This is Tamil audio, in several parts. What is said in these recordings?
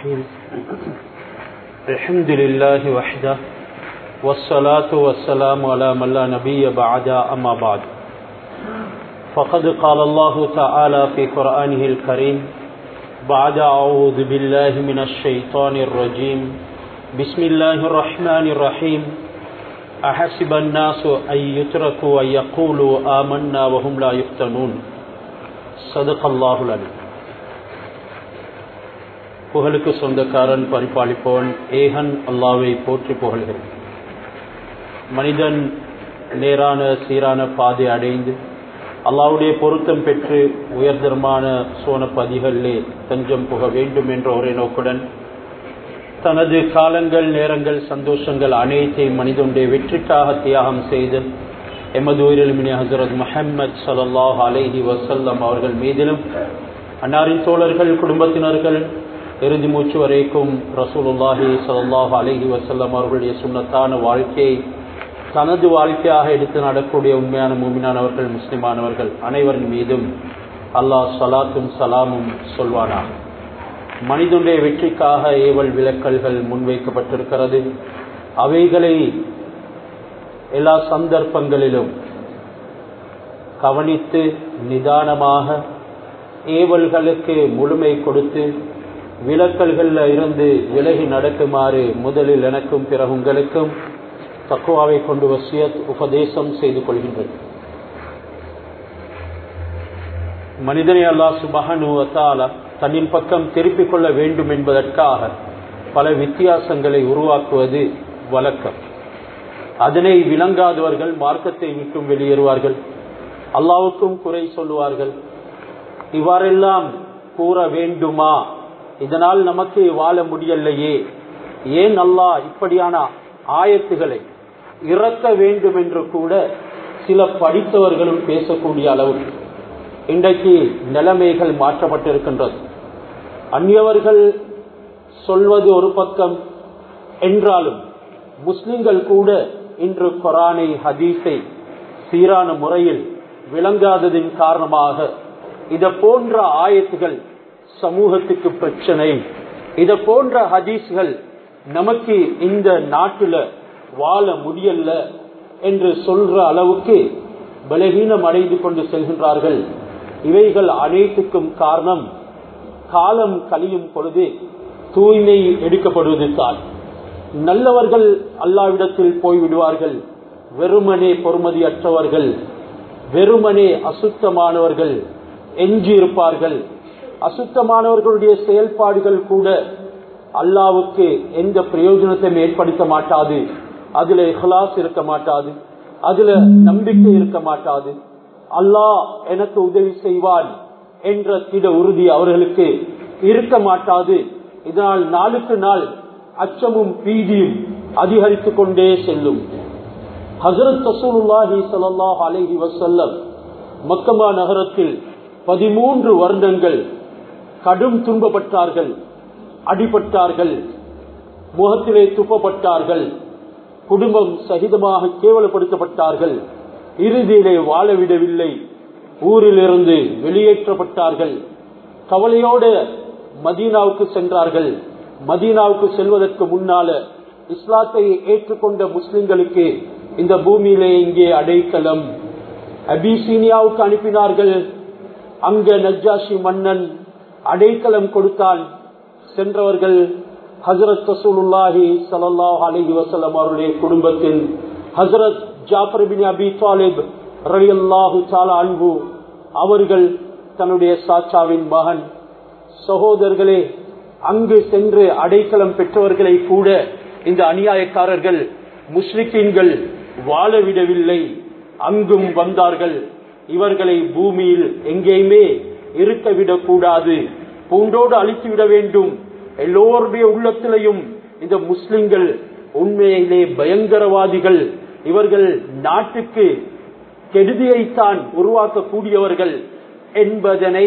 الرحيم الحمد لله وحده والصلاة والسلام على من لا نبي بعد أما بعد فقد قال الله تعالى في قرآنه الكريم بعد أعوذ بالله من الشيطان الرجيم بسم الله الرحمن الرحيم أحسب الناس أن يتركوا أن يقولوا آمنا وهم لا يفتنون صدق الله العليم புகழுக்கு சொந்தக்காரன் பரிபாலிப்பவன் ஏகன் அல்லாவை போற்றி புகழ்கிறேன் மனிதன் நேரான சீரான பாதை அடைந்து அல்லாவுடைய பொருத்தம் பெற்று உயர்தரமான சோன பதிகளிலே தஞ்சம் புக வேண்டும் என்ற ஒரே நோக்குடன் தனது காலங்கள் நேரங்கள் சந்தோஷங்கள் அனைத்தையும் மனிதனுடைய வெற்றிக்காக தியாகம் செய்து எமது உயிரிலுமினி ஹசரத் முஹம்மது சல்லாஹ் அலைஹி வசல்லம் அவர்கள் மீதிலும் அன்னாரின் தோழர்கள் குடும்பத்தினர்கள் இறுதி மூச்சு வரைக்கும் ரசூலுல்லாஹி சல்லாஹ் அலஹி வசல்லம் அவர்களுடைய சுண்ணத்தான வாழ்க்கையை தனது வாழ்க்கையாக எடுத்து நடக்கூடிய உண்மையான மூமினானவர்கள் முஸ்லிமானவர்கள் அனைவரின் மீதும் அல்லாஹ் சலாத்தும் சலாமும் சொல்வானாக மனிதனுடைய வெற்றிக்காக ஏவல் விலக்கல்கள் முன்வைக்கப்பட்டிருக்கிறது அவைகளை எல்லா சந்தர்ப்பங்களிலும் கவனித்து நிதானமாக ஏவல்களுக்கு முழுமை கொடுத்து விலக்கல்களில் இருந்து விலகி நடக்குமாறு முதலில் எனக்கும் பிறகு உங்களுக்கும் தக்குவாவை கொண்டு வசியத் உபதேசம் செய்து கொள்கின்றது மனிதனை அல்லா சுபகனுவத்தால தன்னின் பக்கம் திருப்பிக் கொள்ள வேண்டும் என்பதற்காக பல வித்தியாசங்களை உருவாக்குவது வழக்கம் அதனை விளங்காதவர்கள் மார்க்கத்தை விட்டும் வெளியேறுவார்கள் அல்லாவுக்கும் குறை சொல்லுவார்கள் இவ்வாறெல்லாம் கூற வேண்டுமா இதனால் நமக்கு வாழ முடியலையே ஏன் அல்லாஹ் இப்படியான ஆயத்துகளை இறக்க வேண்டும் என்று கூட சில படித்தவர்களும் பேசக்கூடிய அளவுக்கு இன்றைக்கு நிலைமைகள் மாற்றப்பட்டிருக்கின்றது அந்நியவர்கள் சொல்வது ஒரு பக்கம் என்றாலும் முஸ்லிம்கள் கூட இன்று கொரானை ஹதீஸை சீரான முறையில் விளங்காததின் காரணமாக இத போன்ற ஆயத்துகள் சமூகத்துக்கு பிரச்சனை இத போன்ற ஹதீஸ்கள் நமக்கு இந்த நாட்டில் வாழ முடியல என்று சொல்ற அளவுக்கு பலகீனம் அடைந்து கொண்டு செல்கின்றார்கள் இவைகள் அனைத்துக்கும் காரணம் காலம் கழியும் பொழுது தூய்மை எடுக்கப்படுவது தான் நல்லவர்கள் அல்லாவிடத்தில் போய்விடுவார்கள் வெறுமனே பொறுமதி அற்றவர்கள் வெறுமனே அசுத்தமானவர்கள் எஞ்சி இருப்பார்கள் அசுத்தமானவர்களுடைய செயல்பாடுகள் கூட அல்லாவுக்கு எந்த பிரயோஜனத்தையும் ஏற்படுத்த மாட்டாது அதுல இஹ்லாஸ் இருக்க மாட்டாது அதுல நம்பிக்கை இருக்க மாட்டாது அல்லாஹ் எனக்கு உதவி செய்வான் என்ற திட உறுதி அவர்களுக்கு இருக்க மாட்டாது இதனால் நாளுக்கு நாள் அச்சமும் பீதியும் அதிகரித்து கொண்டே செல்லும் ஹசரத் ரசூலுல்லாஹி சல்லாஹ் அலஹி வசல்லம் மக்கமா நகரத்தில் பதிமூன்று வருடங்கள் கடும் துன்பப்பட்டார்கள் அடிபட்டார்கள் முகத்திலே துப்பப்பட்டார்கள் குடும்பம் சகிதமாக கேவலப்படுத்தப்பட்டார்கள் இறுதியிலே வாழவிடவில்லை ஊரிலிருந்து வெளியேற்றப்பட்டார்கள் கவலையோடு மதீனாவுக்கு சென்றார்கள் மதீனாவுக்கு செல்வதற்கு முன்னால இஸ்லாத்தை ஏற்றுக்கொண்ட முஸ்லிம்களுக்கு இந்த பூமியிலே இங்கே அடைக்கலம் அபிசீனியாவுக்கு அனுப்பினார்கள் அங்க நஜாஷி மன்னன் அடைக்கலம் கொடுத்தான் சென்றவர்கள் ஹசரத் ரசூலுல்லாஹி சல்லாஹ் அலஹி வசலம் அவருடைய குடும்பத்தில் ஹசரத் ஜாஃபர் பின் அபி தாலிப் ரவி அல்லாஹு சாலா அன்பு அவர்கள் தன்னுடைய சாச்சாவின் மகன் சகோதரர்களே அங்கு சென்று அடைக்கலம் பெற்றவர்களை கூட இந்த அநியாயக்காரர்கள் முஸ்லிக்கீன்கள் வாழவிடவில்லை அங்கும் வந்தார்கள் இவர்களை பூமியில் எங்கேயுமே இருக்கவிடக் கூடாது பூண்டோடு அழித்துவிட வேண்டும் எல்லோருடைய உள்ளத்திலையும் இந்த முஸ்லிம்கள் உண்மையிலே பயங்கரவாதிகள் இவர்கள் நாட்டுக்கு கெடுதியைத்தான் உருவாக்கக்கூடியவர்கள் என்பதனை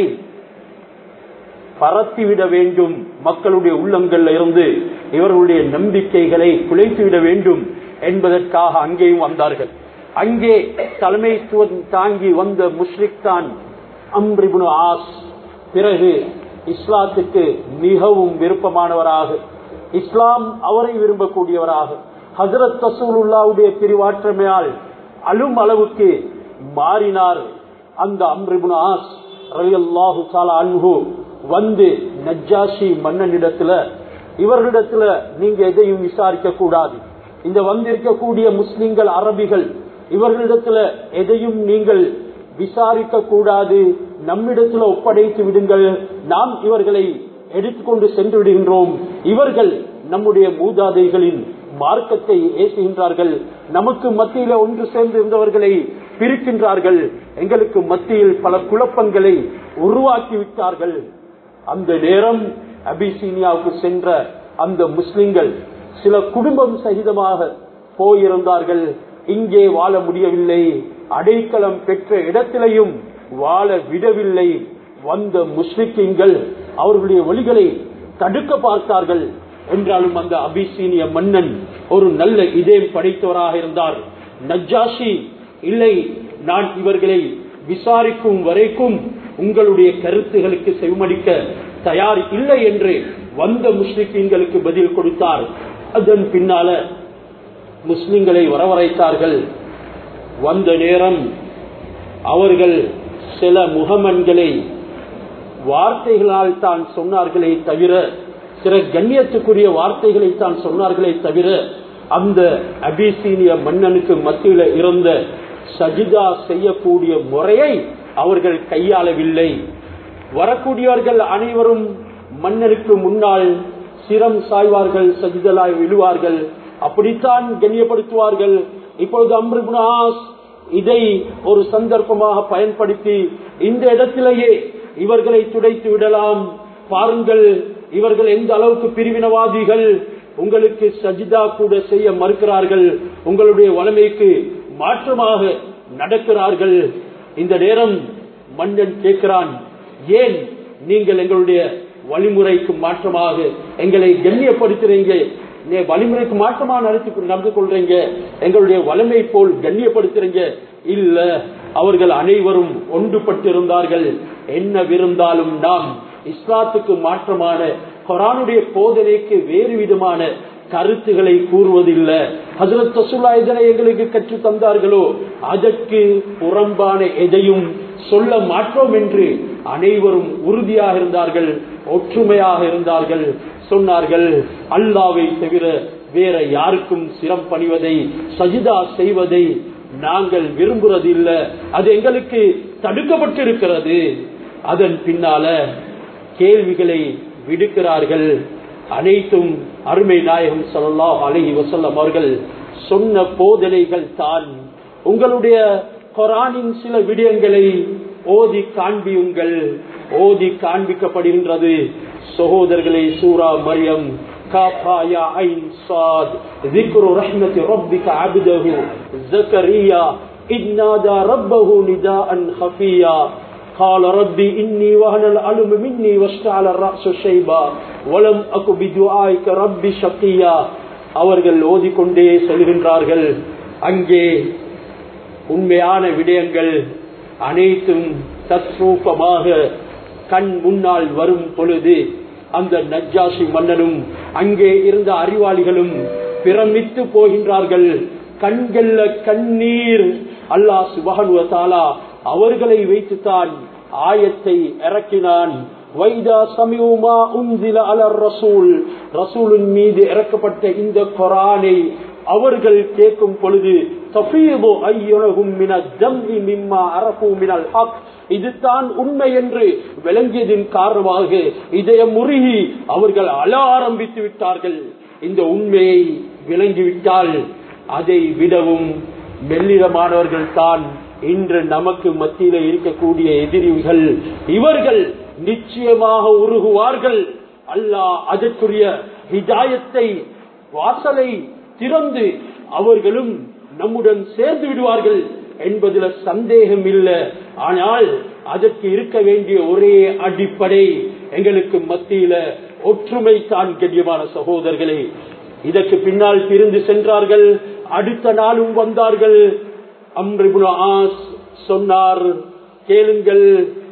பரத்திவிட வேண்டும் மக்களுடைய உள்ளங்கள்ல இருந்து இவர்களுடைய நம்பிக்கைகளை குலைத்துவிட வேண்டும் என்பதற்காக அங்கேயும் வந்தார்கள் அங்கே தலைமைத்துவம் தாங்கி வந்த முஷ்ரிக் தான் அம்ரிபுனு ஆஸ் பிறகு இஸ்லாத்துக்கு மிகவும் விருப்பமானவராக இஸ்லாம் அவரை விரும்பக்கூடியவராக ஹசரத் ரசூலுல்லாவுடைய பிரிவாற்றமையால் அழும் அளவுக்கு மாறினார் அந்த அம்ரிபுனாஸ் ரலியல்லாஹு தாலா அன்ஹு வந்து நஜ்ஜாஷி மன்னனிடத்துல இவர்களிடத்துல நீங்க எதையும் விசாரிக்க கூடாது இந்த வந்திருக்கக்கூடிய முஸ்லிம்கள் அரபிகள் இவர்களிடத்துல எதையும் நீங்கள் விசாரிக்க கூடாது நம்மிடத்துல ஒப்படைத்து விடுங்கள் நாம் இவர்களை எடுத்துக்கொண்டு சென்று விடுகின்றோம் இவர்கள் நம்முடைய மூதாதைகளின் மார்க்கத்தை ஏசுகின்றார்கள் நமக்கு மத்தியில ஒன்று சேர்ந்து இருந்தவர்களை பிரிக்கின்றார்கள் எங்களுக்கு மத்தியில் பல குழப்பங்களை உருவாக்கி விட்டார்கள் அந்த நேரம் அபிசீனியாவுக்கு சென்ற அந்த முஸ்லிம்கள் சில குடும்பம் சகிதமாக போயிருந்தார்கள் இங்கே வாழ முடியவில்லை அடைக்கலம் பெற்ற இடத்திலையும் வாழ விடவில்லை வந்த முஸ்லிம்கள் அவர்களுடைய வழிகளை தடுக்க பார்த்தார்கள் என்றாலும் அந்த அபிசீனிய மன்னன் ஒரு நல்ல இதயம் படைத்தவராக இருந்தார் நஜ்ஜாஷி இல்லை நான் இவர்களை விசாரிக்கும் வரைக்கும் உங்களுடைய கருத்துகளுக்கு செவிமடிக்க தயார் இல்லை என்று வந்த முஸ்லிம்களுக்கு பதில் கொடுத்தார் அதன் பின்னால முஸ்லிம்களை வரவழைத்தார்கள் வந்த நேரம் அவர்கள் சில முகமன்களை வார்த்தைகளால் தான் சொன்னார்களே தவிர சில கண்ணியத்துக்குரிய வார்த்தைகளை தான் சொன்னார்களே தவிர அந்த அபிசீனிய மன்னனுக்கு மத்தியில இருந்த சஜிதா செய்யக்கூடிய முறையை அவர்கள் கையாளவில்லை வரக்கூடியவர்கள் அனைவரும் மன்னனுக்கு முன்னால் சிரம் சாய்வார்கள் சஜிதலாய் விழுவார்கள் அப்படித்தான் கண்ணியப்படுத்துவார்கள் இப்பொழுது அம்ருகுனாஸ் இதை ஒரு சந்தர்ப்பமாக பயன்படுத்தி இந்த இடத்திலேயே இவர்களை துடைத்து விடலாம் பாருங்கள் இவர்கள் எந்த அளவுக்கு பிரிவினவாதிகள் உங்களுக்கு சஜிதா கூட செய்ய மறுக்கிறார்கள் உங்களுடைய வளமைக்கு மாற்றமாக நடக்கிறார்கள் இந்த நேரம் மன்னன் கேட்கிறான் ஏன் நீங்கள் எங்களுடைய வழிமுறைக்கு மாற்றமாக எங்களை கண்ணியப்படுத்துறீங்க நீ வழிமுறைக்கு மாற்றமா நடத்தி நடந்து கொள்றீங்க எங்களுடைய வலிமை போல் கண்ணியப்படுத்துறீங்க இல்ல அவர்கள் அனைவரும் ஒன்றுபட்டிருந்தார்கள் என்ன விருந்தாலும் நாம் இஸ்லாத்துக்கு மாற்றமான குரானுடைய போதனைக்கு வேறு விதமான கருத்துக்களை கூறுவதில்லை ஹசரத் ரசூல்லா எதனை எங்களுக்கு கற்று தந்தார்களோ அதற்கு புறம்பான எதையும் சொல்ல மாட்டோம் என்று அனைவரும் உறுதியாக இருந்தார்கள் ஒற்றுமையாக இருந்தார்கள் சொன்னார்கள் அல்லாவை தவிர வேற யாருக்கும் சிரம் பணிவதை சஜிதா செய்வதை நாங்கள் விரும்புறது இல்ல அது எங்களுக்கு தடுக்கப்பட்டிருக்கிறது அதன் பின்னால கேள்விகளை விடுக்கிறார்கள் அனைத்தும் அருமை நாயகம் சொல்லா அழகி வசல்லம் அவர்கள் சொன்ன போதனைகள் தான் உங்களுடைய கொரானின் சில விடயங்களை ஓதி காண்பியுங்கள் ஓதி காண்பிக்கப்படுகின்றது சகோதரர்களே சூரா மரியம் كافها يا عين صاد ذكر رحمة ربك عبده زكريا إذ نادى ربه نداء خفيا قال ربي إني وهن العلم مني واشتعل الرأس شيبا ولم أك بدعائك ربي شقيا அவர்கள் ஓதிக்கொண்டே செல்கின்றார்கள் அங்கே உண்மையான விடயங்கள் அனைத்தும் தத்ரூபமாக கண் முன்னால் வரும் பொழுது அந்த நஜ்ஜாசி மன்னனும் அங்கே இருந்த அறிவாளிகளும் பிரமித்து போகின்றார்கள் கண்கள்ல கண்ணீர் அல்லாஹ் சுபகனுவத்தாலா அவர்களை வைத்துத்தான் ஆயத்தை இறக்கினான் வைதா சமியுமா உந்தில அலர் ரசூல் ரசூலின் மீது இறக்கப்பட்ட இந்த கொரானை அவர்கள் கேட்கும் பொழுது இதுதான் உண்மை என்று விளங்கியதின் காரணமாக இதய முருகி அவர்கள் அழ ஆரம்பித்து விட்டார்கள் இந்த உண்மையை விளங்கிவிட்டால் அதை விடவும் மெல்லிடமானவர்கள் தான் இன்று நமக்கு மத்தியில இருக்கக்கூடிய எதிரிகள் இவர்கள் நிச்சயமாக உருகுவார்கள் அல்லாஹ் அதற்குரிய ஹிதாயத்தை வாசலை திறந்து அவர்களும் நம்முடன் சேர்ந்து விடுவார்கள் என்பதில் சந்தேகம் இல்லை ஆனால் அதற்கு இருக்க வேண்டிய ஒரே அடிப்படை எங்களுக்கு மத்தியில ஒற்றுமை தான் கண்ணியமான சகோதரர்களே இதற்கு பின்னால் பிரிந்து சென்றார்கள் அடுத்த நாளும் வந்தார்கள் அம்ரிபுன ஆஸ் சொன்னார் கேளுங்கள்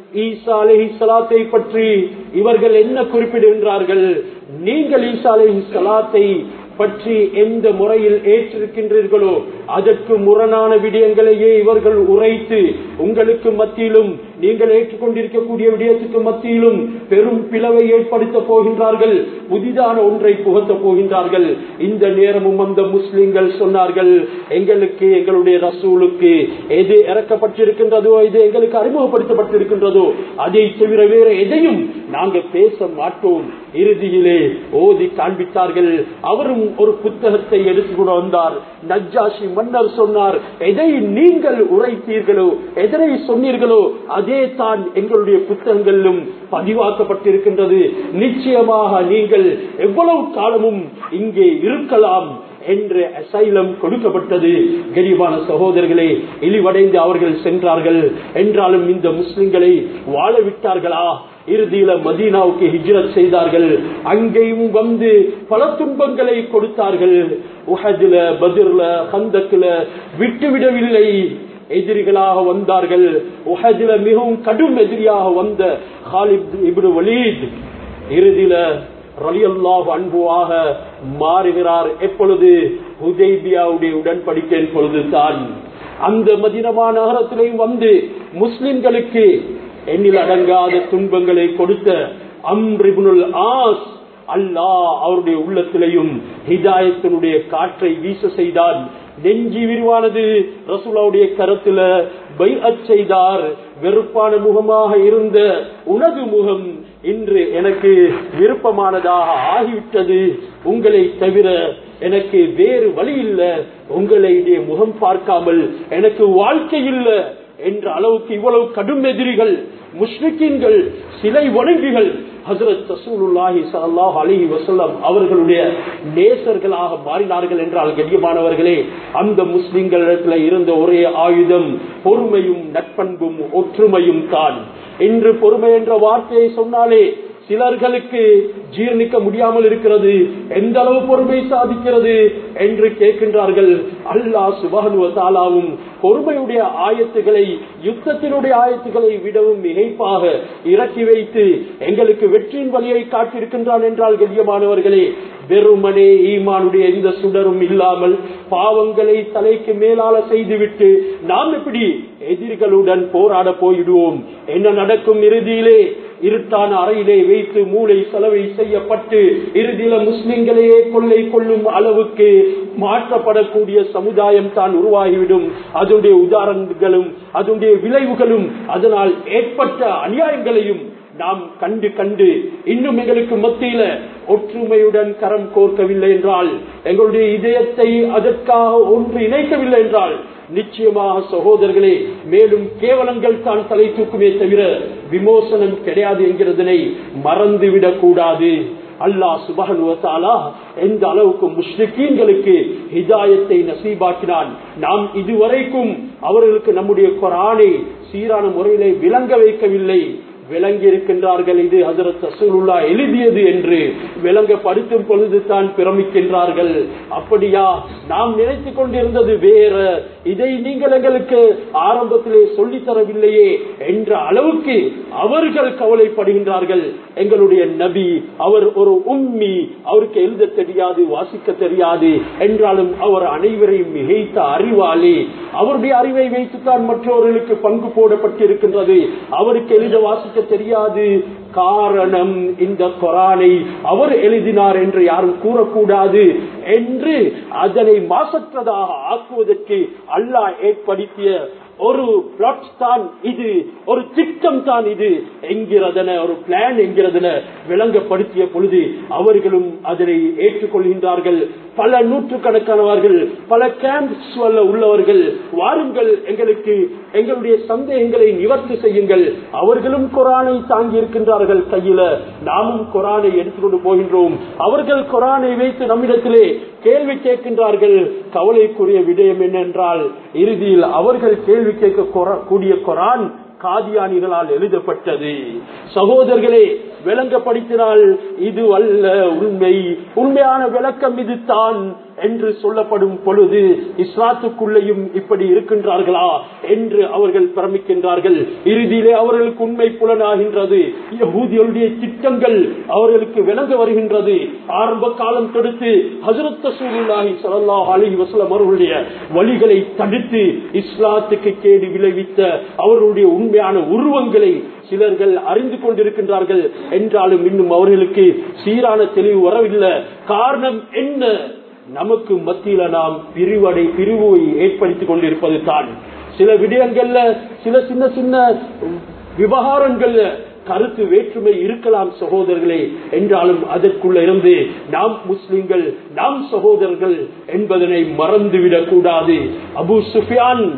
ஈசா அலஹி சலாத்தை பற்றி இவர்கள் என்ன குறிப்பிடுகின்றார்கள் நீங்கள் ஈசா அலஹி சலாத்தை பற்றி எந்த முறையில் ஏற்றிருக்கின்றீர்களோ அதற்கு முரணான விடயங்களையே இவர்கள் உரைத்து உங்களுக்கு மத்தியிலும் நீங்கள் ஏற்றுக்கொண்டிருக்கக்கூடிய விடயத்துக்கு மத்தியிலும் பெரும் பிளவை ஏற்படுத்த போகின்றார்கள் புதிதான ஒன்றை புகழ்த்த போகின்றார்கள் இந்த நேரமும் அந்த முஸ்லிம்கள் சொன்னார்கள் எங்களுக்கு எங்களுடைய ரசூலுக்கு எது இறக்கப்பட்டிருக்கின்றதோ இது எங்களுக்கு அறிமுகப்படுத்தப்பட்டிருக்கின்றதோ அதை தவிர வேற எதையும் நாங்கள் பேச மாட்டோம் இறுதியிலே ஓதி காண்பித்தார்கள் அவரும் ஒரு புத்தகத்தை எடுத்துக்கொண்டு வந்தார் நஜ்ஜாஷி மன்னர் சொன்னார் எதை நீங்கள் உரைத்தீர்களோ எதனை சொன்னீர்களோ அதே தான் எங்களுடைய புத்தகங்களிலும் பதிவாக்கப்பட்டிருக்கின்றது நிச்சயமாக நீங்கள் எவ்வளவு காலமும் இங்கே இருக்கலாம் என்ற அசைலம் கொடுக்கப்பட்டது கரிபான சகோதரர்களே இழிவடைந்து அவர்கள் சென்றார்கள் என்றாலும் இந்த முஸ்லிம்களை வாழ விட்டார்களா இறுதியில மதீனாவுக்கு ஹிஜ்ரத் செய்தார்கள் அங்கேயும் வந்து பல துன்பங்களை கொடுத்தார்கள் உஹதுல பதிர்ல ஹந்தக்குல விட்டுவிடவில்லை எதிரிகளாக வந்தார்கள் உஹதுல மிகவும் கடும் எதிரியாக வந்த ஹாலிப் இப்னு வலீத் இறுதியில ரலியல்லாஹு அன்புவாக மாறுகிறார் எப்பொழுது ஹுதைபியாவுடைய உடன்படிக்கையின் பொழுதுதான் அந்த மதினமா நகரத்திலையும் வந்து முஸ்லிம்களுக்கு எண்ணில் அடங்காத துன்பங்களை கொடுத்த அம்ரிபுனுல் ஆஸ் அல்லாஹ் அவருடைய உள்ளத்திலையும் ஹிதாயத்தினுடைய காற்றை வீச செய்தான் நெஞ்சி விரிவானது ரசூலாவுடைய கரத்துல பைஅத் செய்தார் வெறுப்பான முகமாக இருந்த உனது முகம் இன்று எனக்கு விருப்பமானதாக ஆகிவிட்டது உங்களை தவிர எனக்கு வேறு வழி இல்ல உங்களுடைய முகம் பார்க்காமல் எனக்கு வாழ்க்கை இல்ல என்ற அளவுக்கு இவ்வளவு கடும் எதிரிகள் முஸ்லிக்கின்கள் சிலை வணங்கிகள் ஹசரத் ரசூலுல்லாஹி ஸல்லல்லாஹு அலைஹி வஸல்லம் அவர்களுடைய நேசர்களாக மாறினார்கள் என்றால் கண்ணியமானவர்களே அந்த முஸ்லிம்களிடத்தில் இருந்த ஒரே ஆயுதம் பொறுமையும் நட்பண்பும் ஒற்றுமையும் தான் இன்று பொறுமை என்ற வார்த்தையை சொன்னாலே சிலர்களுக்கு ஜீர்ணிக்க முடியாமல் இருக்கிறது எந்த அளவு பொறுமை சாதிக்கிறது என்று கேட்கின்றார்கள் அல்லாஹ் சுபகனுவ தாலாவும் பொறுமையுடைய ஆயத்துகளை யுத்தத்தினுடைய ஆயத்துகளை விடவும் மிகைப்பாக இறக்கி வைத்து எங்களுக்கு வெற்றியின் வழியை காட்டியிருக்கின்றான் என்றால் கண்ணியமானவர்களே வெறுமனே ஈமானுடைய எந்த சுடரும் இல்லாமல் பாவங்களை தலைக்கு மேலால செய்துவிட்டு நாம் எப்படி எதிரிகளுடன் போராட போயிடுவோம் என்ன நடக்கும் இறுதியிலே இருட்டான அறையிலே வைத்து மூளை செலவை செய்யப்பட்டு இறுதியில முஸ்லிம்களையே கொள்ளை கொள்ளும் அளவுக்கு மாற்றப்படக்கூடிய சமுதாயம் தான் உருவாகிவிடும் அதனுடைய உதாரணங்களும் அதனுடைய விளைவுகளும் அதனால் ஏற்பட்ட அநியாயங்களையும் நாம் கண்டு கண்டு இன்னும் எங்களுக்கு மத்தியில ஒற்றுமையுடன் கரம் கோர்க்கவில்லை என்றால் எங்களுடைய இதயத்தை அதற்காக ஒன்று இணைக்கவில்லை என்றால் நிச்சயமாக சகோதரர்களே மேலும் கேவலங்கள் தான் தலை தூக்குமே தவிர விமோசனம் கிடையாது என்கிறதனை மறந்துவிடக் கூடாது அல்லாஹ் சுபகனுவத்தாலா எந்த அளவுக்கு முஸ்லிக்கீன்களுக்கு ஹிதாயத்தை நசீபாக்கினான் நாம் இதுவரைக்கும் அவர்களுக்கு நம்முடைய குரானை சீரான முறையிலே விளங்க வைக்கவில்லை விளங்கி இருக்கின்றார்கள் இது ஹசரத் ரசூலுல்லா எழுதியது என்று விளங்கப்படுத்தும் பொழுது தான் பிரமிக்கின்றார்கள் அப்படியா நாம் நினைத்துக் கொண்டிருந்தது வேற இதை நீங்கள் எங்களுக்கு ஆரம்பத்திலே சொல்லித் தரவில்லையே என்ற அளவுக்கு அவர்கள் கவலைப்படுகின்றார்கள் எங்களுடைய நபி அவர் ஒரு உம்மி அவருக்கு எழுத தெரியாது வாசிக்க தெரியாது என்றாலும் அவர் அனைவரையும் மிகைத்த அறிவாளி அவருடைய அறிவை வைத்துத்தான் மற்றவர்களுக்கு பங்கு போடப்பட்டிருக்கின்றது அவருக்கு எழுத வாசிக்க தெரியாது காரணம் இந்த கொரானை அவர் எழுதினார் என்று யாரும் கூறக்கூடாது என்று அதனை மாசற்றதாக ஆக்குவதற்கு அல்லாஹ் ஏற்படுத்திய ஒரு பிளாட் தான் இது ஒரு திட்டம் தான் இது என்கிறதன ஒரு பிளான் என்கிறதன விளங்கப்படுத்திய பொழுது அவர்களும் அதனை ஏற்றுக்கொள்கின்றார்கள் பல நூற்றுக்கணக்கானவர்கள் பல கேம்ப்ஸ் உள்ளவர்கள் வாருங்கள் எங்களுக்கு எங்களுடைய சந்தேகங்களை நிவர்த்தி செய்யுங்கள் அவர்களும் குரானை தாங்கி இருக்கின்றார்கள் கையில நாமும் குரானை எடுத்துக்கொண்டு போகின்றோம் அவர்கள் குரானை வைத்து நம்மிடத்திலே கேள்வி கேட்கின்றார்கள் கவலைக்குரிய விடயம் என்னென்றால் இறுதியில் அவர்கள் கேள்வி கேட்க கூடிய குரான் காதியானிகளால் எழுதப்பட்டது சகோதரர்களே விளங்கப்படுத்தினால் இது அல்ல உண்மை உண்மையான விளக்கம் இதுதான் என்று சொல்லப்படும் பொழுது இஸ்லாத்துக்குள்ளேயும் இப்படி இருக்கின்றார்களா என்று அவர்கள் பிரமிக்கின்றார்கள் இறுதியிலே அவர்களுக்கு உண்மை புலனாகின்றது யகூதிகளுடைய திட்டங்கள் அவர்களுக்கு விளங்க வருகின்றது ஆரம்ப காலம் தடுத்து ஹசரத் சூருல்லாஹி ஸல்லல்லாஹு அலைஹி வஸல்லம் அவர்களுடைய வழிகளை தடுத்து இஸ்லாத்துக்கு கேடு விளைவித்த அவர்களுடைய உண்மையான உருவங்களை சிலர்கள் அறிந்து கொண்டிருக்கின்றார்கள் என்றாலும் இன்னும் அவர்களுக்கு சீரான தெளிவு வரவில்லை காரணம் என்ன நமக்கு மத்தியில நாம் பிரிவடை பிரிவை ஏற்படுத்திக் கொண்டிருப்பது தான் சில விடயங்கள்ல சில சின்ன சின்ன விவகாரங்கள்ல கருத்து வேற்றுமை இருக்கலாம் சகோதரர்களே என்றாலும் அதற்குள்ள இருந்து நாம் முஸ்லிம்கள் நாம் சகோதரர்கள் என்பதனை மறந்துவிடக் கூடாது அபு சுஃபியான்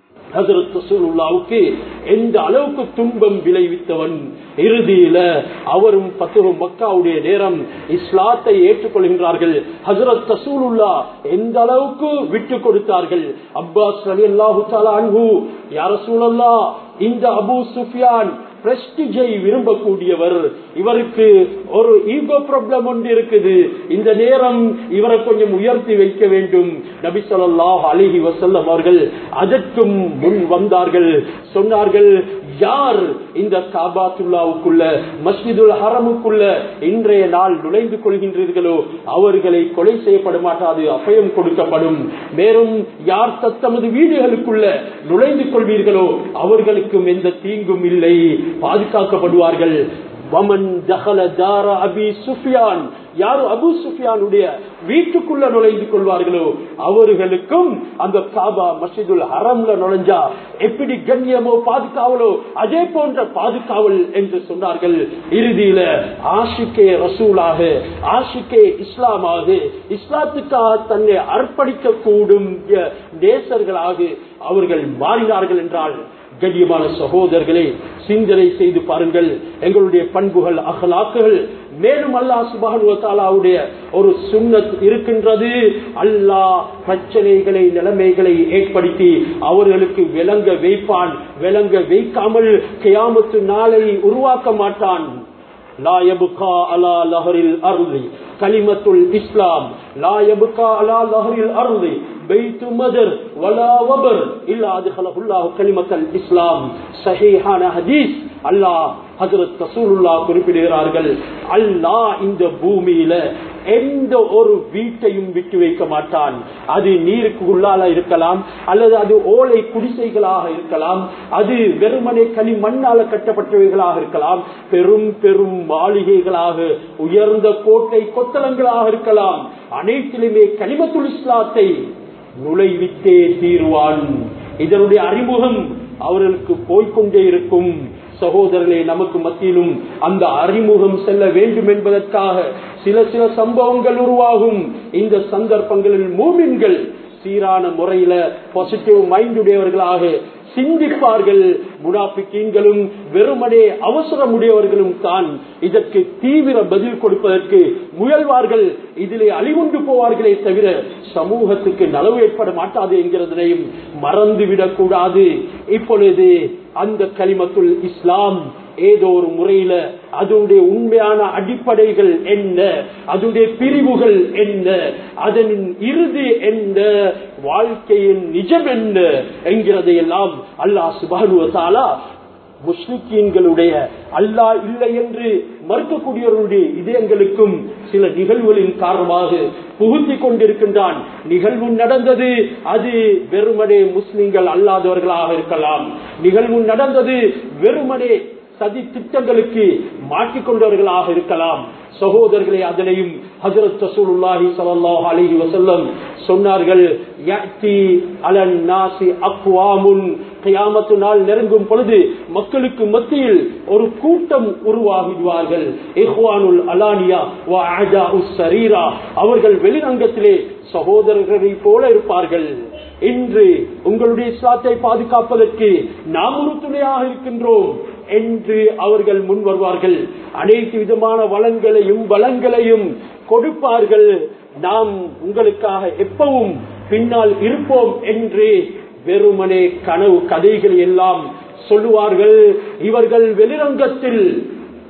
ஹசரத் ரசூலுல்லாவுக்கு எந்த அளவுக்கு துன்பம் விளைவித்தவன் இறுதியில அவரும் பத்துகு மக்காவுடைய நேரம் இஸ்லாத்தை ஏற்றுக்கொள்கின்றார்கள் ஹசரத் ரசூலுல்லா எந்த அளவுக்கு விட்டு கொடுத்தார்கள் அப்பாஸ் அலி அல்லாஹு அன்பு யார சூழல்லா இந்த அபு சுஃபியான் பிரஸ்டிஜை விரும்பக்கூடியவர் இவருக்கு ஒரு ஈகோ ப்ராப்ளம் ஒன்று இருக்குது இந்த நேரம் இவரை கொஞ்சம் உயர்த்தி வைக்க வேண்டும் நபி சொல்லாஹ் அலிஹி வசல்லம் அவர்கள் அதற்கும் முன் வந்தார்கள் சொன்னார்கள் யார் இந்த காபாத்துல்லாவுக்குள்ள மஸ்ஜிதுல் ஹரமுக்குள்ள இன்றைய நாள் நுழைந்து கொள்கின்றீர்களோ அவர்களை கொலை செய்யப்பட மாட்டாது அபயம் கொடுக்கப்படும் மேலும் யார் தத்தமது வீடுகளுக்குள்ள நுழைந்து கொள்வீர்களோ அவர்களுக்கும் எந்த தீங்கும் இல்லை பாதுகாக்கப்படுவார்கள் வமன் தகல தார அபி சுஃபியான் யாரும் அபு சுஃபியானுடைய வீட்டுக்குள்ள நுழைந்து கொள்வார்களோ அவர்களுக்கும் அந்த காபா மசிதுல் ஹரம்ல நுழைஞ்சா எப்படி கண்ணியமோ பாதுகாவலோ அதே போன்ற பாதுகாவல் என்று சொன்னார்கள் இறுதியில ஆஷிக்கே ரசூலாக ஆஷிக்கே இஸ்லாமாக இஸ்லாத்துக்காக தன்னை அர்ப்பணிக்க கூடும் நேசர்களாக அவர்கள் மாறினார்கள் என்றால் கண்ணியமான சகோதரர்களே சிந்தனை செய்து பாருங்கள் எங்களுடைய பண்புகள் அகலாக்குகள் மேலும் அல்லாஹ் சுபானுடைய ஒரு சுண்ணத் இருக்கின்றது அல்லாஹ் பிரச்சனைகளை நிலைமைகளை ஏற்படுத்தி அவர்களுக்கு விளங்க வைப்பான் விளங்க வைக்காமல் கியாமத்து நாளை உருவாக்க மாட்டான் லா யபுகா அலா லஹரில் அருளி கலிமத்துல் இஸ்லாம் லா யபுகா அலா லஹரில் அருளி பைத்து மதர் வலா வபர் இல்லா அதுஹலஹுல்லாஹு கலிமத்தல் இஸ்லாம் சஹீஹான ஹதீஸ் அல்லாஹ் ஹஜரத் ரசூலுல்லாஹ் குறிப்பிடுகிறார்கள் அல்லாஹ் இந்த பூமியில எந்த ஒரு வீட்டையும் விட்டு வைக்க மாட்டான் அது நீருக்கு உள்ளால இருக்கலாம் அல்லது அது ஓலை குடிசைகளாக இருக்கலாம் அது வெறுமனை களி மண்ணால கட்டப்பட்டவைகளாக இருக்கலாம் பெரும் பெரும் மாளிகைகளாக உயர்ந்த கோட்டை கொத்தளங்களாக இருக்கலாம் அனைத்திலுமே கனிமத்துல் இஸ்லாத்தை நுழைவித்தே தீர்வான் இதனுடைய அறிமுகம் அவர்களுக்கு போய்கொண்டே இருக்கும் சகோதரர்களே நமக்கு மத்தியிலும் அந்த அறிமுகம் செல்ல வேண்டும் என்பதற்காக சில சில சம்பவங்கள் உருவாகும் இந்த சந்தர்ப்பங்களில் மூமின்கள் சீரான முறையில பாசிட்டிவ் மைண்ட் உடையவர்களாக சிந்திப்பார்கள் முனாபிக்கீன்களும் வெறுமனே அவசரமுடையவர்களும் தான் இதற்கு தீவிர பதில் கொடுப்பதற்கு முயல்வார்கள் இதிலே அழிவுண்டு போவார்களே தவிர சமூகத்துக்கு நலவு ஏற்பட மாட்டாது என்கிறதனையும் மறந்துவிடக் கூடாது இப்பொழுது அந்த களிமத்துல் இஸ்லாம் ஏதோ ஒரு முறையில அதனுடைய உண்மையான அடிப்படைகள் என்ன அதனுடைய பிரிவுகள் என்ன அதன் இறுதி என்ன வாழ்க்கையின் நிஜம் என்ன என்கிறதை எல்லாம் அல்லாஹ் சுபானுவத்தாலா முஸ்லிக்கீன்களுடைய அல்லாஹ் இல்லை என்று மறுக்கக்கூடியவர்களுடைய இதயங்களுக்கும் சில நிகழ்வுகளின் காரணமாக புகுத்தி கொண்டிருக்கின்றான் நிகழ்வு நடந்தது அது வெறுமனே முஸ்லிம்கள் அல்லாதவர்களாக இருக்கலாம் நிகழ்வு நடந்தது வெறுமனே சதி திட்டங்களுக்கு மாட்டிக்கொண்டவர்களாக இருக்கலாம் சகோதரர்களே அதனையும் ஹசரத் ரசூலுல்லாஹி ஸல்லல்லாஹு அலைஹி வஸல்லம் சொன்னார்கள் யஅதி அலன் நாசி அக்வாமுன் கியாமத்து நாள் நெருங்கும் பொழுது மக்களுக்கு மத்தியில் ஒரு கூட்டம் உருவாகிடுவார்கள் இஹ்வானுல் அலானியா வ அஜாஉஸ் சரீரா அவர்கள் வெளிரங்கத்திலே சகோதரர்களை போல இருப்பார்கள் இன்று உங்களுடைய இஸ்லாத்தை பாதுகாப்பதற்கு நாம் ஒரு துணையாக இருக்கின்றோம் என்று அவர்கள் முன் வருவார்கள் அனைத்து விதமான வளங்களையும் வளங்களையும் கொடுப்பார்கள் நாம் உங்களுக்காக எப்பவும் பின்னால் இருப்போம் என்று வெறுமனே கனவு கதைகள் எல்லாம் சொல்லுவார்கள் இவர்கள் வெளிரங்கத்தில்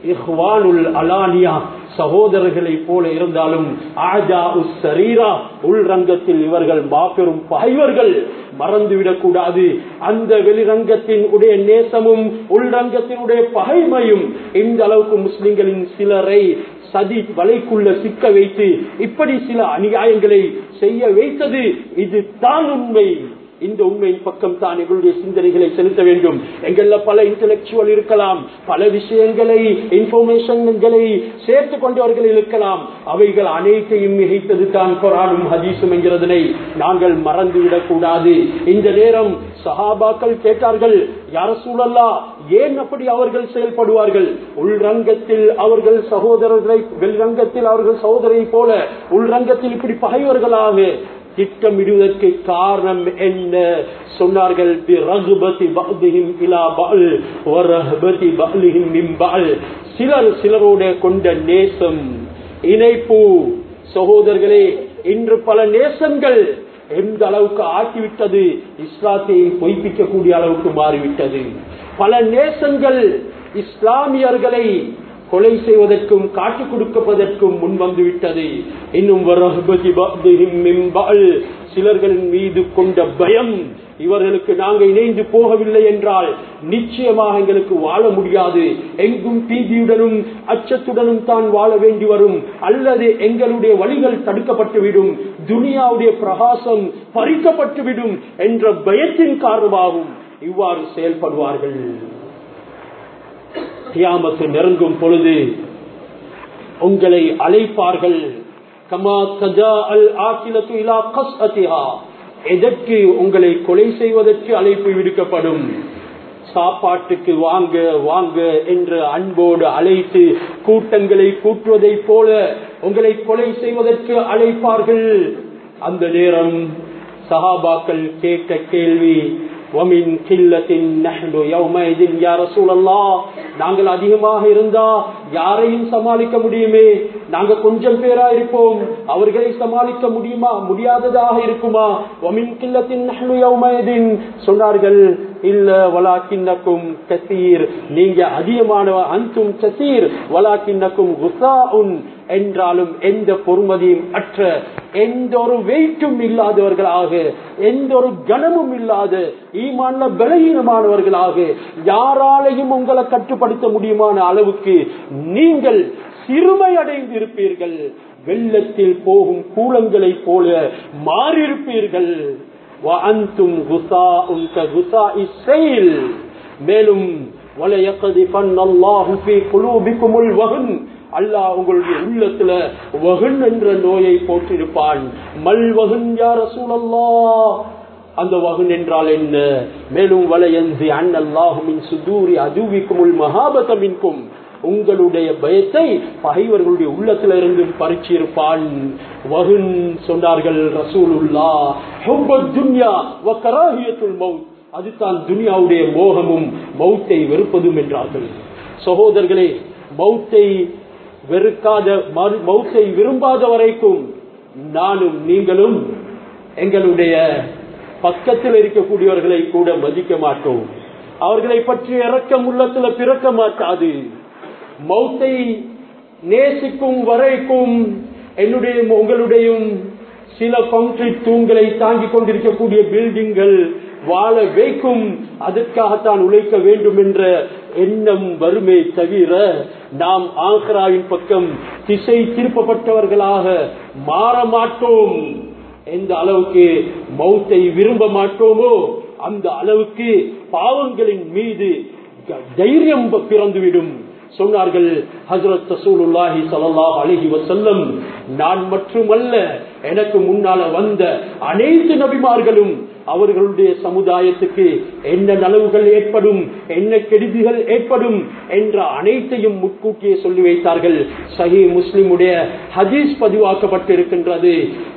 இஹ்வானுல் அலானியா சகோதரர்களை போல இருந்தாலும் ஆஜா உஸ் சரீரா உள்ரங்கத்தில் இவர்கள் மாபெரும் பகைவர்கள் மறந்துவிடக் கூடாது அந்த வெளிரங்கத்தின் உடைய நேசமும் உள்ரங்கத்தினுடைய பகைமையும் இந்த அளவுக்கு முஸ்லிம்களின் சிலரை சதி வலைக்குள்ள சிக்க வைத்து இப்படி சில அநியாயங்களை செய்ய வைத்தது இது தான் உண்மை இந்த உண்மையின் பக்கம் தான் எங்களுடைய சிந்தனைகளை செலுத்த வேண்டும் எங்கள்ல பல இன்டலெக்சுவல் இருக்கலாம் பல விஷயங்களை இன்ஃபர்மேஷன்களை சேர்த்து கொண்டவர்கள் இருக்கலாம் அவைகள் அனைத்தையும் மிகைத்தது தான் குரானும் ஹதீஸும் என்கிறதனை நாங்கள் மறந்துவிடக் கூடாது இந்த நேரம் சஹாபாக்கள் கேட்டார்கள் யார சூழல்லா ஏன் அப்படி அவர்கள் செயல்படுவார்கள் உள்ரங்கத்தில் அவர்கள் சகோதரர்களை வெளிரங்கத்தில் அவர்கள் சகோதரை போல உள்ரங்கத்தில் இப்படி பகைவர்களாக திட்டமிடுவதற்கு காரணம் என்ன சொன்னார்கள் சிலர் சிலரோட கொண்ட நேசம் இணைப்பு சகோதரர்களே இன்று பல நேசங்கள் எந்த அளவுக்கு ஆக்கிவிட்டது இஸ்லாத்தை பொய்ப்பிக்கக்கூடிய அளவுக்கு மாறிவிட்டது பல நேசங்கள் இஸ்லாமியர்களை கொலை செய்வதற்கும் காட்டுக் கொடுப்பதற்கும் முன் வந்து விட்டது இன்னும் சிலர்களின் மீது கொண்ட பயம் இவர்களுக்கு நாங்கள் இணைந்து போகவில்லை என்றால் நிச்சயமாக எங்களுக்கு வாழ முடியாது எங்கும் பீதியுடனும் அச்சத்துடனும் தான் வாழ வேண்டி வரும் அல்லது எங்களுடைய வழிகள் தடுக்கப்பட்டுவிடும் துனியாவுடைய பிரகாசம் பறிக்கப்பட்டுவிடும் என்ற பயத்தின் காரணமாகவும் இவ்வாறு செயல்படுவார்கள் கியாமத்து நெருங்கும் பொழுது உங்களை அழைப்பார்கள் கமா கஜா அல் ஆக்கிலத்து இலா கஸ் எதற்கு உங்களை கொலை செய்வதற்கு அழைப்பு விடுக்கப்படும் சாப்பாட்டுக்கு வாங்க வாங்க என்று அன்போடு அழைத்து கூட்டங்களை கூட்டுவதைப் போல உங்களை கொலை செய்வதற்கு அழைப்பார்கள் அந்த நேரம் சஹாபாக்கள் கேட்ட கேள்வி ومن قلة نحن يومئذ يا رسول الله நாங்கள் அதிகமாக இருந்தா யாரையும் சமாளிக்க முடியுமே நாங்க கொஞ்சம் பேரா இருப்போம் அவர்களை சமாளிக்க முடியுமா முடியாததாக இருக்குமா ஒமின் கில்லத்தின் நஹ்னு யௌமئذ சொன்னார்கள் இல்ல வலாக்கின்னக்கும் கசீர் நீங்க அதிகமானவ அந்தும் கசீர் வலாக்கின்னக்கும் குசாஉன் என்றாலும் எந்த பொறுமதியும் அற்ற எந்த ஒரு வெயிட்டும் இல்லாதவர்களாக எந்த ஒரு கனமும் இல்லாத ஈமான்ல பலகீனமானவர்களாக யாராலையும் உங்களை கட்டுப்படுத்த முடியுமான அளவுக்கு நீங்கள் சிறுமை அடைந்து இருப்பீர்கள் வெள்ளத்தில் போகும் கூலங்களைப் போல மாறியிருப்பீர்கள் மேலும் அல்லாஹ் உங்களுடைய உள்ளத்துல வகுன் என்ற நோயை போட்டிருப்பான் மல் வகுன் யார சூழல்லா அந்த வகுன் என்றால் என்ன மேலும் வலையந்தி அண்ணல்லாஹுமின் சுதூரி அதுவிக்கும் மகாபதமின்கும் உங்களுடைய பயத்தை பகைவர்களுடைய உள்ளத்துல இருந்து பறிச்சிருப்பான் வகுன் சொன்னார்கள் ரசூலுல்லா துன்யா வக்கராகியத்துல் மவுத் அதுதான் துனியாவுடைய மோகமும் மௌத்தை வெறுப்பதும் என்றார்கள் சகோதரர்களே மௌத்தை வெறுக்காத மௌத்தை விரும்பாத வரைக்கும் நானும் நீங்களும் எங்களுடைய பக்கத்தில் இருக்கக்கூடியவர்களை கூட மதிக்க மாட்டோம் அவர்களை பற்றி இறக்கம் உள்ளத்துல பிறக்க மாட்டாது மௌத்தை நேசிக்கும் வரைக்கும் என்னுடைய உங்களுடையும் சில கான்கிரீட் தூண்களை தாங்கிக் கொண்டிருக்கக்கூடிய பில்டிங்கள் வாழ வைக்கும் அதற்காகத்தான் உழைக்க வேண்டும் என்ற எண்ணம் வருமே தவிர நாம் ஆக்ராவின் பக்கம் திசை திருப்பப்பட்டவர்களாக மாற மாட்டோம் எந்த அளவுக்கு மௌத்தை விரும்ப மாட்டோமோ அந்த அளவுக்கு பாவங்களின் மீது தைரியம் பிறந்துவிடும் சொன்னார்கள் ஹசரத் ரசூலுல்லாஹி ஸல்லல்லாஹு அலைஹி வஸல்லம் நான் மட்டுமல்ல எனக்கு முன்னால வந்த அனைத்து நபிமார்களும் அவர்களுடைய சமுதாயத்துக்கு என்ன நலவுகள் ஏற்படும் என்ன கெடுதிகள் ஏற்படும் என்ற அனைத்தையும் முன்கூட்டியே சொல்லி வைத்தார்கள் சஹி முஸ்லிமுடைய ஹதீஸ் பதிவாக்கப்பட்டிருக்கின்றது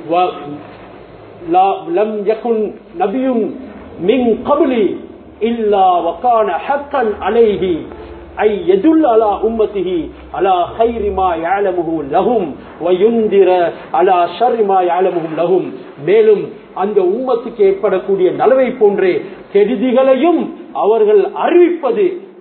லம் யகுன் நபியும் மின் கபலி இல்லா வகான ஹக்கன் அலைஹி أي يدل على أمته على خير ما يعلمه لهم وينذر على شر ما يعلمه لهم மேலும் அந்த உம்மத்துக்கு ஏற்படக்கூடிய நலவை போன்றே கெடுதிகளையும் அவர்கள் அறிவிப்பது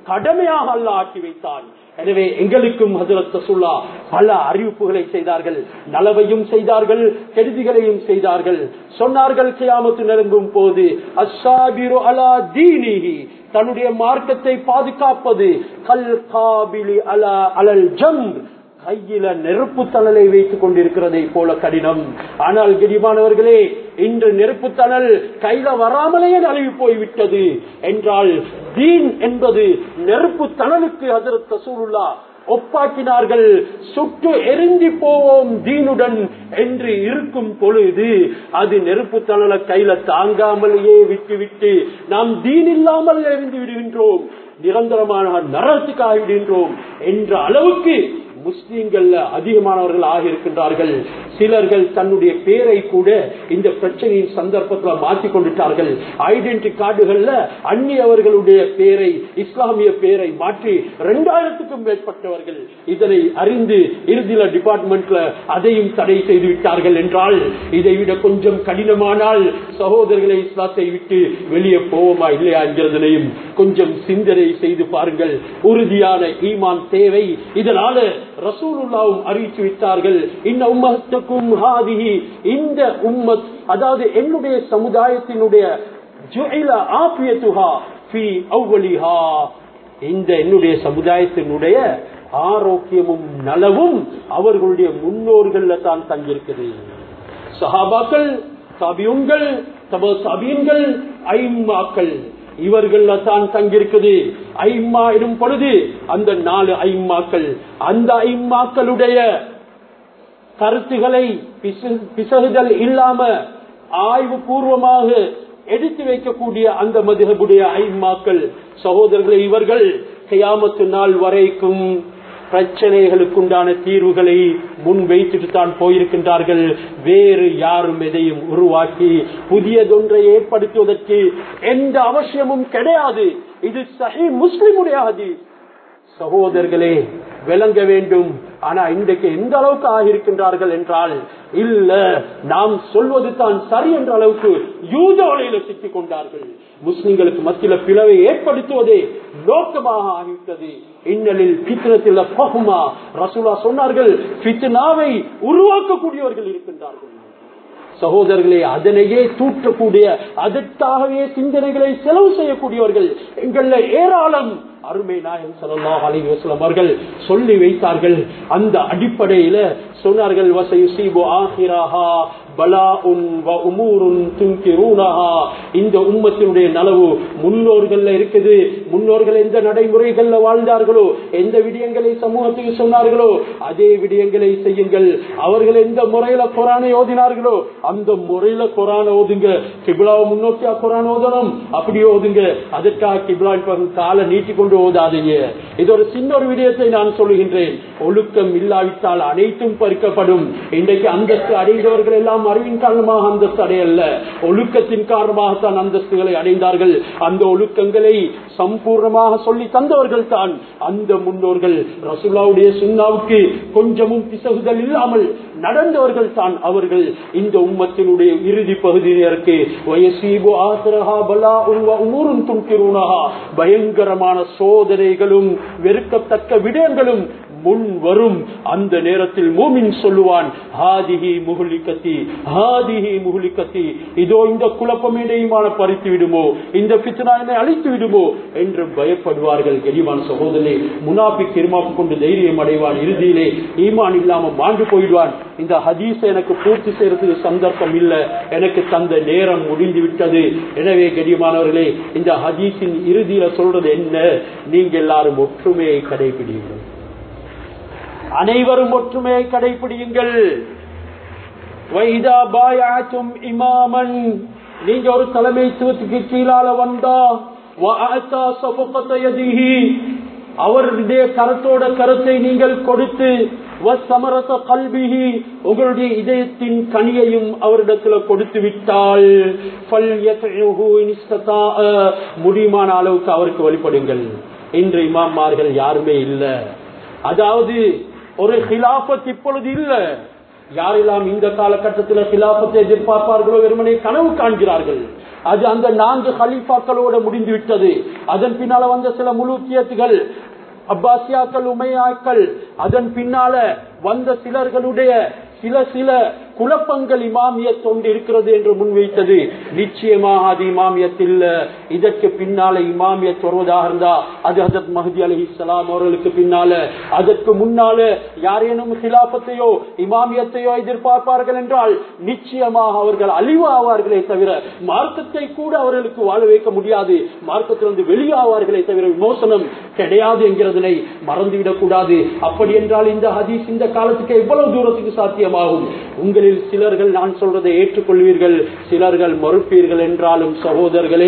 கடமையாக அல்ல ஆக்கி வைத்தான் எனவே எங்களுக்கும் ஹசரத் ரசூல்லா பல அறிவிப்புகளை செய்தார்கள் நலவையும் செய்தார்கள் கெடுதிகளையும் செய்தார்கள் சொன்னார்கள் கியாமத்து நெருங்கும் போது அஸ்ஸாபிரு அலா தீனிஹி தன்னுடைய மார்க்கத்தை பாதுகாப்பது கல் காபிலி அலா அலல் ஜம் கையில நெருப்பு தணலை வைத்துக் கொண்டிருக்கிறதை போல கடினம் ஆனால் கிரிமானவர்களே இன்று நெருப்பு தணல் கையில வராமலேயே நழுவி போய்விட்டது என்றால் தீன் என்பது நெருப்பு தணலுக்கு ஹசரத் ரசூலுல்லா ஒப்பாக்கினார்கள் சுட்டு எரிஞ்சி போவோம் தீனுடன் என்று இருக்கும் பொழுது அது நெருப்பு தணல கையில தாங்காமலேயே விட்டு விட்டு நாம் தீன் இல்லாமல் எரிந்து விடுகின்றோம் நிரந்தரமான நரத்துக்கு ஆகிவிடுகின்றோம் என்ற அளவுக்கு முஸ்லீம்கள்ல அதிகமானவர்கள் ஆகியிருக்கின்றார்கள் சிலர்கள் தன்னுடைய பேரை கூட இந்த பிரச்சனையின் சந்தர்ப்பத்தில் மாற்றிக் கொண்டுட்டார்கள் ஐடென்டி கார்டுகள்ல அந்நியவர்களுடைய பேரை இஸ்லாமிய பேரை மாற்றி இரண்டாயிரத்துக்கும் மேற்பட்டவர்கள் இதனை அறிந்து இறுதியில டிபார்ட்மெண்ட்ல அதையும் தடை செய்து விட்டார்கள் என்றால் இதை விட கொஞ்சம் கடினமானால் சகோதரர்களை இஸ்லாத்தை விட்டு வெளியே போவோமா இல்லையா என்கிறதனையும் கொஞ்சம் சிந்தனை செய்து பாருங்கள் உறுதியான ஈமான் தேவை இதனால ரசூலுல்லாவும் அறிவித்து விட்டார்கள் இந்த உம்மத்துக்கும் ஹாதிஹி இந்த உம்மத் அதாவது என்னுடைய சமுதாயத்தினுடைய ஜுஇல ஆபியத்துஹா ஃபீ அவ்வலிஹா இந்த என்னுடைய சமுதாயத்தினுடைய ஆரோக்கியமும் நலவும் அவர்களுடைய முன்னோர்கள்ல தான் தங்கியிருக்குது சஹாபாக்கள் தபியுன்கள் தப தபீன்கள் ஐம்மாக்கள் இவர்கள தான் தங்கியிருக்குது ஐம்மா இடும் பொழுது அந்த நாலு ஐம்மாக்கள் அந்த ஐம்மாக்களுடைய கருத்துகளை பிசகுதல் இல்லாம ஆய்வு பூர்வமாக எடுத்து வைக்கக்கூடிய அந்த மதுகபுடைய ஐம்மாக்கள் சகோதரர்களை இவர்கள் கையாமத்து நாள் வரைக்கும் பிரச்சனைகளுக்குண்டான தீர்வுகளை முன் வைத்துட்டு தான் போயிருக்கின்றார்கள் வேறு யாரும் எதையும் உருவாக்கி புதியதொன்றை ஏற்படுத்துவதற்கு எந்த அவசியமும் கிடையாது இது சஹி முஸ்லிமுடைய ஹதீஸ் சகோதரர்களே விளங்க வேண்டும் ஆனா இன்றைக்கு எந்த அளவுக்கு ஆகியிருக்கின்றார்கள் என்றால் இல்ல நாம் சொல்வது தான் சரி என்ற அளவுக்கு யூத வலையில சிக்கிக் கொண்டார்கள் முஸ்லிம்களுக்கு மத்தியில பிளவை ஏற்படுத்துவதே நோக்கமாக ஆகிவிட்டது இன்னலில் பித்னத்தில் பகுமா ரசூலா சொன்னார்கள் பித்னாவை உருவாக்கக்கூடியவர்கள் இருக்கின்றார்கள் சகோதரர்களே அதனையே தூற்றக்கூடிய அதற்காகவே சிந்தனைகளை செலவு செய்யக்கூடியவர்கள் எங்கள ஏராளம் அருமை நாயகம் சல்லாஹ் அலி வசலம் அவர்கள் சொல்லி வைத்தார்கள் அந்த அடிப்படையில சொன்னார்கள் வசையுசீபு ஆஹிராஹா இந்த உம்மத்தினுடைய நலவு முன்னோர்கள்ல இருக்குது முன்னோர்கள் எந்த நடைமுறைகள்ல வாழ்ந்தார்களோ எந்த விடயங்களை சமூகத்துக்கு சொன்னார்களோ அதே விடயங்களை செய்யுங்கள் அவர்கள் எந்த முறையில குரானை ஓதினார்களோ அந்த முறையில குரான ஓதுங்க கிபிலாவை முன்னோக்கியா குரான் ஓதணும் அப்படி ஓதுங்க அதற்காக கிபிலா காலை நீட்டி கொண்டு ஓதாதீங்க இது ஒரு சின்ன ஒரு விடயத்தை நான் சொல்லுகின்றேன் ஒழுக்கம் இல்லாவிட்டால் அனைத்தும் பறிக்கப்படும் இன்றைக்கு அந்தஸ்து அடைந்தவர்கள் எல்லாம் அறிவின் காரணமாக அந்தஸ்து அடையல்ல ஒழுக்கத்தின் காரணமாகத்தான் அந்தஸ்துகளை அடைந்தார்கள் அந்த ஒழுக்கங்களை சம்பூர்ணமாக சொல்லி தந்தவர்கள் தான் அந்த முன்னோர்கள் ரசுல்லாவுடைய சுண்ணாவுக்கு கொஞ்சமும் பிசகுதல் இல்லாமல் நடந்தவர்கள் தான் அவர்கள் இந்த உம்மத்தினுடைய இறுதி பகுதியினருக்கு வயசீபு ஆசிரஹா பலா உமூரும் துன்கிருணஹா பயங்கரமான சோதனைகளும் வெறுக்கத்தக்க விடயங்களும் முன் வரும் அந்த நேரத்தில் மூமின் சொல்லுவான் ஹாதிஹி முகுலிக்கத்தி ஹாதிஹி முகுலிக்கத்தி இதோ இந்த குழப்பம் இடையுமான பறித்து விடுமோ இந்த பித்தனா என்னை அழித்து விடுமோ என்று பயப்படுவார்கள் கெரிவான் சகோதரே முனாபி கிருமாப்பு கொண்டு தைரியம் அடைவான் இறுதியிலே ஈமான் இல்லாம மாண்டு போயிடுவான் இந்த ஹதீஸ எனக்கு பூர்த்தி செய்யறதுக்கு சந்தர்ப்பம் இல்லை எனக்கு தந்த நேரம் முடிந்து விட்டது எனவே கெடியமானவர்களே இந்த ஹதீஸின் இறுதியில சொல்றது என்ன நீங்க எல்லாரும் ஒற்றுமையை கடைபிடிங்கள் அனைவரும் ஒற்றுமையை கடைபிடியுங்கள் வைதா பாயாச்சும் இமாமன் நீங்க ஒரு தலைமைத்துவத்துக்கு கீழால வந்தா அவருடைய கரத்தோட கருத்தை நீங்கள் கொடுத்து உங்களுடைய இதயத்தின் கனியையும் அவரிடத்துல கொடுத்து விட்டால் முடியுமான அளவுக்கு அவருக்கு வழிபடுங்கள் இன்று இமாமார்கள் யாருமே இல்லை அதாவது ஒரு ஹிலாபத் இப்பொழுது இல்ல யாரெல்லாம் இந்த காலகட்டத்தில் ஹிலாபத்தை எதிர்பார்ப்பார்களோ வெறுமனே கனவு காண்கிறார்கள் அது அந்த நான்கு ஹலீஃபாக்களோட முடிந்து விட்டது அதன் பின்னால வந்த சில முழுக்கியத்துகள் அப்பாசியாக்கள் உமையாக்கள் அதன் பின்னால வந்த சிலர்களுடைய சில சில குழப்பங்கள் இமாமியத் கொண்டு இருக்கிறது என்று முன்வைத்தது நிச்சயமாக அது இமாமியத்தில் இதற்கு பின்னால இமாமியத் வருவதாக இருந்தா அது ஹசத் மஹதி அலி இஸ்லாம் அவர்களுக்கு பின்னால அதற்கு முன்னால யாரேனும் சிலாபத்தையோ இமாமியத்தையோ எதிர்பார்ப்பார்கள் என்றால் நிச்சயமாக அவர்கள் அழிவாவார்களே தவிர மார்க்கத்தை கூட அவர்களுக்கு வாழ வைக்க முடியாது மார்க்கத்திலிருந்து வெளியாவார்களே தவிர விமோசனம் கிடையாது என்கிறதனை மறந்துவிடக் கூடாது அப்படி என்றால் இந்த ஹதீஸ் இந்த காலத்துக்கு எவ்வளவு தூரத்துக்கு சாத்தியமாகும் உங்களில் சிலர்கள் நான் சொல்றதை ஏற்றுக்கொள்வீர்கள் சிலர்கள் மறுப்பீர்கள் என்றாலும் சகோதரர்களே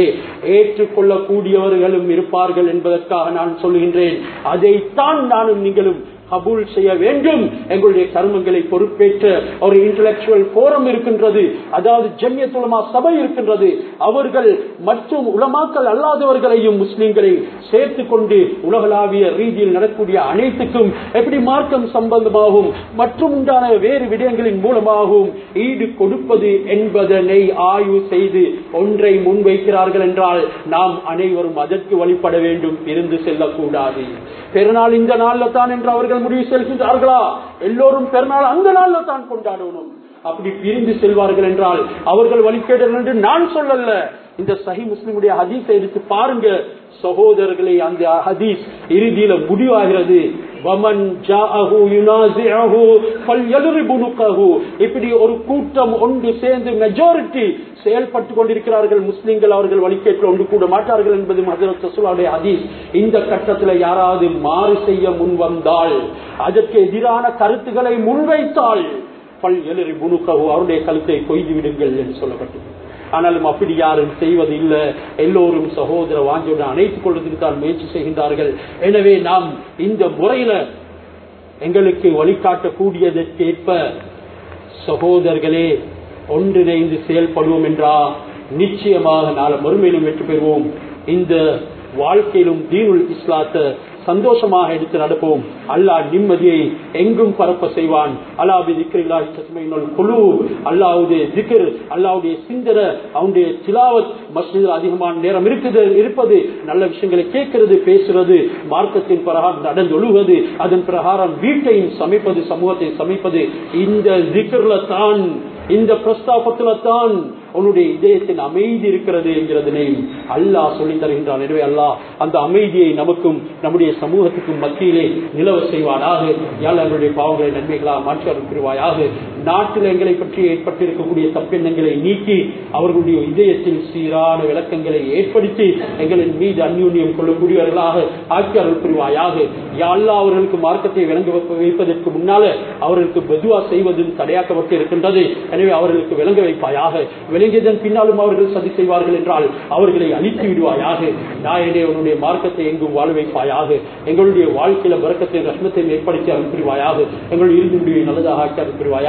ஏற்றுக்கொள்ளக்கூடியவர்களும் இருப்பார்கள் என்பதற்காக நான் சொல்கின்றேன் அதைத்தான் நானும் நீங்களும் கபூல் செய்ய வேண்டும் எங்களுடைய கர்மங்களை பொறுப்பேற்ற ஒரு இன்டலெக்சுவல் போரம் இருக்கின்றது அதாவது ஜெமியத் உலமா சபை இருக்கின்றது அவர்கள் மற்றும் உலமாக்கள் அல்லாதவர்களையும் முஸ்லிம்களை சேர்த்து கொண்டு உலகளாவிய ரீதியில் நடக்கூடிய அனைத்துக்கும் எப்படி மார்க்கம் சம்பந்தமாகவும் மற்றும் உண்டான வேறு விடயங்களின் மூலமாகவும் ஈடு கொடுப்பது என்பதனை ஆய்வு செய்து ஒன்றை முன்வைக்கிறார்கள் என்றால் நாம் அனைவரும் அதற்கு வழிபட வேண்டும் இருந்து செல்லக்கூடாது பெருநாள் இந்த நாள்ல தான் என்று அவர்கள் முடிவு செல்கின்றார்களா எல்லோரும் பெருநாள் அந்த நாள்ல தான் கொண்டாடணும் அப்படி பிரிந்து செல்வார்கள் என்றால் அவர்கள் வழிகேடல் என்று நான் சொல்லல இந்த சஹி முஸ்லிமுடைய ஹதீஸை எடுத்து பாருங்க சகோதரர்களை அந்த ஹதீஸ் இறுதியில முடிவாகிறது வமன் ஜாஅஹு யுனாசிஅஹு ஃபல்யல்ரிபு நுகஹு இப்படி ஒரு கூட்டம் ஒன்று சேர்ந்து மெஜாரிட்டி செயல்பட்டு கொண்டிருக்கிறார்கள் முஸ்லிம்கள் அவர்கள் வழிகேட்டில் ஒன்று கூட மாட்டார்கள் என்பது ஹஜரத் ரசூலுடைய ஹதீஸ் இந்த கட்டத்தில் யாராவது மாறு செய்ய முன் வந்தால் அதற்கு எதிரான கருத்துக்களை முன்வைத்தால் பல் எழுறி புனுக்கவோ அவருடைய கழுத்தை கொய்து விடுங்கள் என்று சொல்லப்பட்டது ஆனாலும் அப்படி யாரும் செய்வது இல்லை எல்லோரும் சகோதர வாஞ்சியுடன் அணைத்துக் கொள்வதற்கு தான் முயற்சி செய்கின்றார்கள் எனவே நாம் இந்த முறையில எங்களுக்கு வழிகாட்டக்கூடியதற்கேற்ப சகோதரர்களே ஒன்றிணைந்து செயல்படுவோம் என்றா நிச்சயமாக நாளை மறுமையிலும் வெற்றி பெறுவோம் இந்த வாழ்க்கையிலும் தீனுல் இஸ்லாத்தை சந்தோஷமாக எடுத்து நடப்போம் அல்லாஹ் நிம்மதியை எங்கும் பரப்ப செய்வான் அல்லாஹ் குழு அல்லாவுடைய திகர் அல்லாவுடைய சிந்தனை அவனுடைய திலாவத் மஸ்ஜிதில் அதிகமான நேரம் இருக்குது இருப்பது நல்ல விஷயங்களை கேட்கிறது பேசுறது மார்க்கத்தின் பிரகாரம் நடந்தொழுவது அதன் பிரகாரம் வீட்டையும் சமைப்பது சமூகத்தை சமைப்பது இந்த திகர்ல தான் இந்த பிரஸ்தாபத்துல தான் உன்னுடைய இதயத்தின் அமைதி இருக்கிறது என்கிறதனை அல்லாஹ் சொல்லி தருகின்றான் எனவே அல்லாஹ் அந்த அமைதியை நமக்கும் நம்முடைய சமூகத்துக்கும் மத்தியிலே நிலவ செய்வானாக யாழ் அவருடைய பாவங்களை நன்மைகளாக மாற்றி அனுப்பிடுவாயாக நாட்டில் எங்களை பற்றி ஏற்பட்டிருக்கக்கூடிய தப்பெண்ணங்களை நீக்கி அவர்களுடைய இதயத்தில் சீரான விளக்கங்களை ஏற்படுத்தி எங்களின் மீது அந்யூன்யம் கொள்ளக்கூடியவர்களாக ஆக்கி அருள் புரிவாயாக யாழ்லா அவர்களுக்கு மார்க்கத்தை விளங்க வைப்பதற்கு முன்னால அவர்களுக்கு பதுவா செய்வதும் தடையாக்கப்பட்டு இருக்கின்றது எனவே அவர்களுக்கு விளங்க வைப்பாயாக விளங்கியதன் பின்னாலும் அவர்கள் சதி செய்வார்கள் என்றால் அவர்களை அழித்து விடுவாயாக நாயனே உன்னுடைய மார்க்கத்தை எங்கும் வாழ வைப்பாயாக எங்களுடைய வாழ்க்கையில வரக்கத்தை ரஷ்மத்தை ஏற்படுத்தி அனுப்பிடுவாயாக எங்களுடைய இறுதி முடிவை நல்லதாக ஆக்கி அனுப்பிடுவாயாக